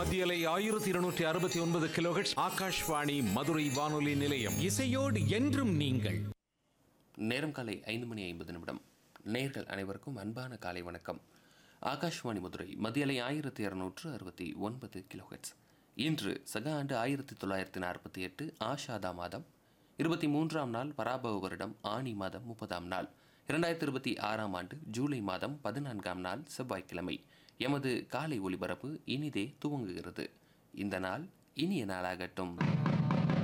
மத்தியலை ஆயிரத்தி இருநூற்றி அறுபத்தி ஒன்பது கிலோஹெட்ஸ் ஆகாஷ்வாணி மதுரை வானொலி நிலையம் இசையோடு என்றும் நீங்கள் நேரம் காலை ஐந்து மணி ஐம்பது நிமிடம் நேர்கள் அனைவருக்கும் அன்பான காலை வணக்கம் ஆகாஷ்வாணி மதுரை மத்தியலை ஆயிரத்தி இரநூற்று அறுபத்தி ஒன்பது கிலோஹெட்ஸ் இன்று சக ஆண்டு ஆயிரத்தி தொள்ளாயிரத்தி நாற்பத்தி எட்டு ஆஷாதா மாதம் இருபத்தி மூன்றாம் நாள் பராபவ வருடம் ஆனி மாதம் முப்பதாம் நாள் இரண்டாயிரத்தி இருபத்தி ஆறாம் ஆண்டு ஜூலை மாதம் பதினான்காம் நாள் செவ்வாய்க்கிழமை எமது காலை ஒலிபரப்பு இனிதே துவங்குகிறது இந்த நாள் இனிய நாளாகட்டும்